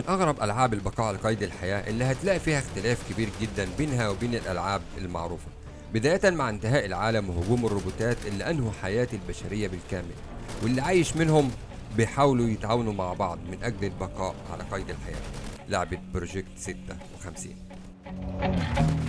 من أغرب ألعاب البقاء على قيد الحياة اللي هتلاقي فيها اختلاف كبير جدا بينها وبين الألعاب المعروفة بداية مع انتهاء العالم وهجوم الروبوتات اللي أنهوا حياة البشرية بالكامل واللي عايش منهم بيحاولوا يتعاونوا مع بعض من أجل البقاء على قيد الحياة لعبة بروجكت 56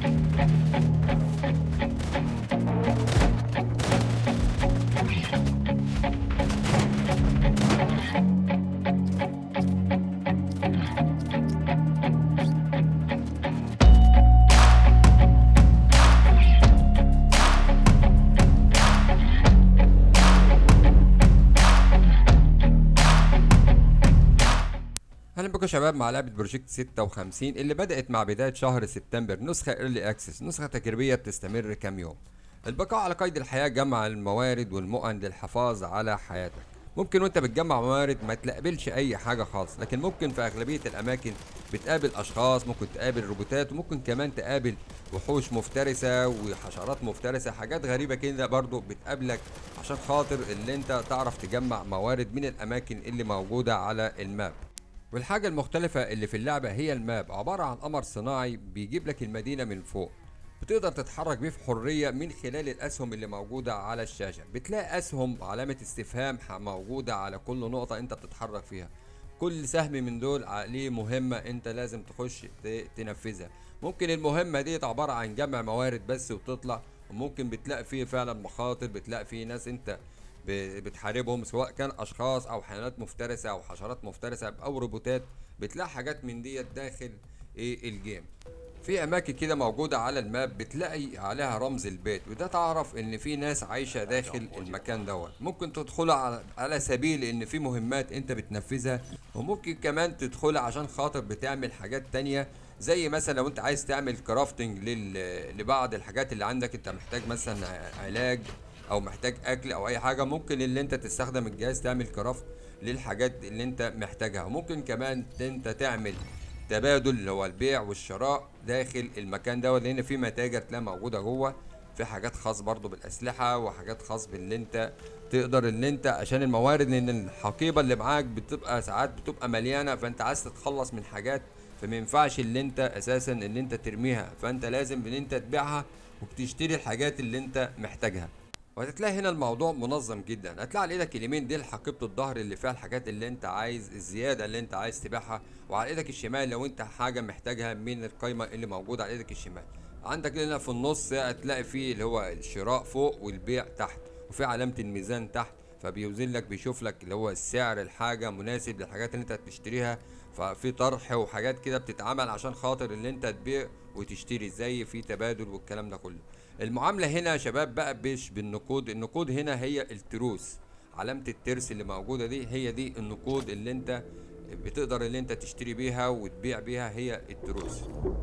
اهلا بكم يا شباب مع لعبه بروجكت 56 اللي بدات مع بدايه شهر سبتمبر نسخه ايرلي اكسس نسخه تجريبيه بتستمر كام يوم البقاء على قيد الحياه جمع الموارد والمؤن للحفاظ على حياتك ممكن وانت بتجمع موارد ما تقابلش اي حاجه خالص لكن ممكن في اغلبيه الاماكن بتقابل اشخاص ممكن تقابل روبوتات وممكن كمان تقابل وحوش مفترسه وحشرات مفترسه حاجات غريبه كده برضو بتقابلك عشان خاطر اللي انت تعرف تجمع موارد من الاماكن اللي موجوده على الماب والحاجة المختلفة اللي في اللعبة هي الماب عبارة عن قمر صناعي بيجيب لك المدينة من فوق بتقدر تتحرك بيه في حرية من خلال الأسهم اللي موجودة على الشاشة بتلاقي أسهم علامة استفهام ح- موجودة على كل نقطة أنت بتتحرك فيها كل سهم من دول عليه مهمة أنت لازم تخش ت- تنفذها ممكن المهمة دي عبارة عن جمع موارد بس وتطلع وممكن بتلاقي فيه فعلا مخاطر بتلاقي فيه ناس أنت ب- بتحاربهم سواء كان اشخاص او حيوانات مفترسه او حشرات مفترسه او روبوتات بتلاقي حاجات من ديت داخل ايه الجيم في اماكن كده موجوده على الماب بتلاقي عليها رمز البيت وده تعرف ان في ناس عايشه داخل المكان دوت ممكن تدخلها على, على سبيل ان في مهمات انت بتنفذها وممكن كمان تدخلها عشان خاطر بتعمل حاجات تانية زي مثلا لو انت عايز تعمل كرافتنج لل... لبعض الحاجات اللي عندك انت محتاج مثلا علاج او محتاج اكل او اي حاجه ممكن اللي انت تستخدم الجهاز تعمل كرافت للحاجات اللي انت محتاجها وممكن كمان انت تعمل تبادل اللي هو البيع والشراء داخل المكان ده لان في متاجر تلاقي موجوده جوه في حاجات خاص برضو بالاسلحه وحاجات خاص باللي انت تقدر اللي انت عشان الموارد لان الحقيبه اللي معاك بتبقى ساعات بتبقى مليانه فانت عايز تتخلص من حاجات فما ينفعش اللي انت اساسا اللي انت ترميها فانت لازم ان انت تبيعها وبتشتري الحاجات اللي انت محتاجها وهتلاقي هنا الموضوع منظم جدا هتلاقي على ايدك اليمين دي حقيبه الظهر اللي فيها الحاجات اللي انت عايز الزياده اللي انت عايز تبيعها وعلى ايدك الشمال لو انت حاجه محتاجها من القايمه اللي موجوده على ايدك الشمال عندك هنا في النص هتلاقي فيه اللي هو الشراء فوق والبيع تحت وفي علامه الميزان تحت فبيوزن لك بيشوف لك اللي هو السعر الحاجه مناسب للحاجات اللي انت هتشتريها ففي طرح وحاجات كده بتتعمل عشان خاطر اللي انت تبيع وتشتري زي في تبادل والكلام ده كله المعامله هنا يا شباب بقى مش بالنقود النقود هنا هي التروس علامه الترس اللي موجوده دي هي دي النقود اللي انت بتقدر اللي انت تشتري بيها وتبيع بيها هي التروس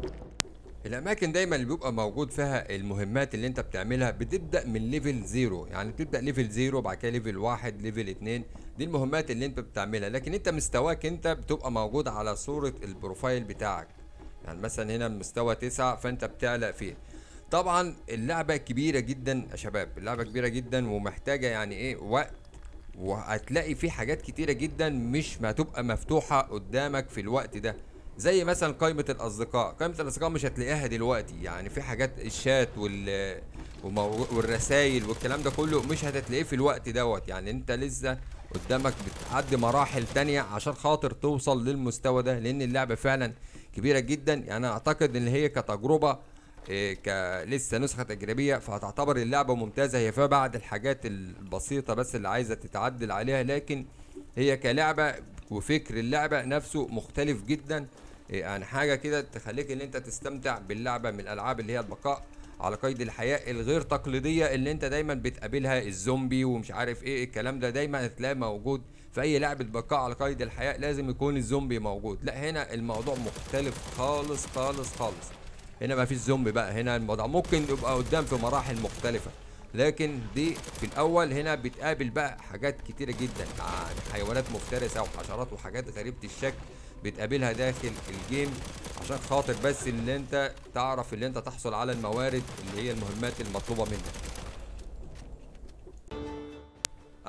الاماكن دايما اللي بيبقى موجود فيها المهمات اللي انت بتعملها بتبدا من ليفل زيرو يعني بتبدا ليفل زيرو بعد كده ليفل واحد ليفل اتنين دي المهمات اللي انت بتعملها لكن انت مستواك انت بتبقى موجود على صوره البروفايل بتاعك يعني مثلا هنا مستوى تسعة فانت بتعلق فيه طبعا اللعبه كبيره جدا يا شباب اللعبه كبيره جدا ومحتاجه يعني ايه وقت وهتلاقي في حاجات كتيره جدا مش ما تبقى مفتوحه قدامك في الوقت ده زي مثلا قائمه الاصدقاء قائمه الاصدقاء مش هتلاقيها دلوقتي يعني في حاجات الشات وال والرسائل والكلام ده كله مش هتلاقيه في الوقت دوت يعني انت لسه قدامك بتعدي مراحل تانية عشان خاطر توصل للمستوى ده لان اللعبه فعلا كبيره جدا يعني اعتقد ان هي كتجربه إيه ك لسه نسخه تجريبيه فهتعتبر اللعبه ممتازه هي فيها بعض الحاجات البسيطه بس اللي عايزه تتعدل عليها لكن هي كلعبه وفكر اللعبه نفسه مختلف جدا إيه يعني حاجه كده تخليك ان انت تستمتع باللعبه من الالعاب اللي هي البقاء على قيد الحياه الغير تقليديه اللي انت دايما بتقابلها الزومبي ومش عارف ايه الكلام ده دايما هتلاقيه موجود في اي لعبه بقاء على قيد الحياه لازم يكون الزومبي موجود لا هنا الموضوع مختلف خالص خالص خالص هنا ما فيش زومبي بقى هنا الموضوع ممكن يبقى قدام في مراحل مختلفة لكن دي في الاول هنا بتقابل بقى حاجات كتيرة جدا يعني حيوانات مفترسة وحشرات وحاجات غريبة الشكل بتقابلها داخل الجيم عشان خاطر بس اللي انت تعرف اللي انت تحصل على الموارد اللي هي المهمات المطلوبة منك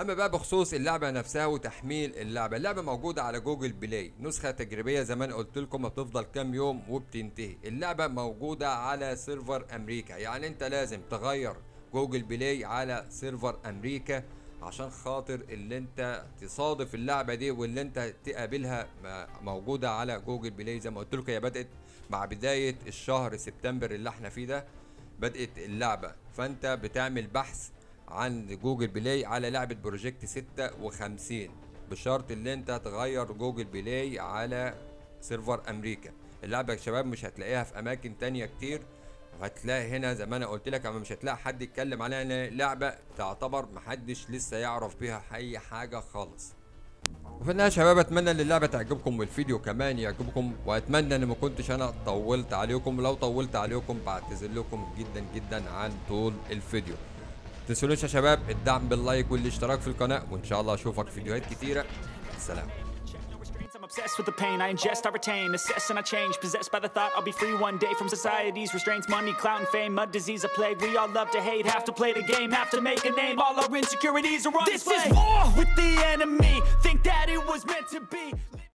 اما بقى بخصوص اللعبه نفسها وتحميل اللعبه اللعبه موجوده على جوجل بلاي نسخه تجريبيه زي ما انا قلت لكم هتفضل كام يوم وبتنتهي اللعبه موجوده على سيرفر امريكا يعني انت لازم تغير جوجل بلاي على سيرفر امريكا عشان خاطر اللي انت تصادف اللعبه دي واللي انت تقابلها م- موجوده على جوجل بلاي زي ما قلت لكم هي بدات مع بدايه الشهر سبتمبر اللي احنا فيه ده بدات اللعبه فانت بتعمل بحث عن جوجل بلاي على لعبه بروجكت 56 بشرط اللي انت تغير جوجل بلاي على سيرفر امريكا اللعبه يا شباب مش هتلاقيها في اماكن تانية كتير هتلاقي هنا زي ما انا قلت لك اما مش هتلاقي حد يتكلم عليها ان لعبه تعتبر محدش لسه يعرف بيها اي حاجه خالص وفي النهايه يا شباب اتمنى ان اللعبه تعجبكم والفيديو كمان يعجبكم واتمنى ان ما كنتش انا طولت عليكم لو طولت عليكم بعتذر لكم جدا جدا عن طول الفيديو تنسونوش يا شباب الدعم باللايك والاشتراك في القناه وان شاء الله اشوفك في فيديوهات كتيره سلام Check no restraints, I'm obsessed with the pain. I ingest, I retain, assess, and I change. Possessed by the thought I'll be free one day from society's restraints. Money, clout, and fame, a disease, a plague. We all love to hate, have to play the game, have to make a name. All our insecurities are on This display. is war with the enemy. Think that it was meant to be.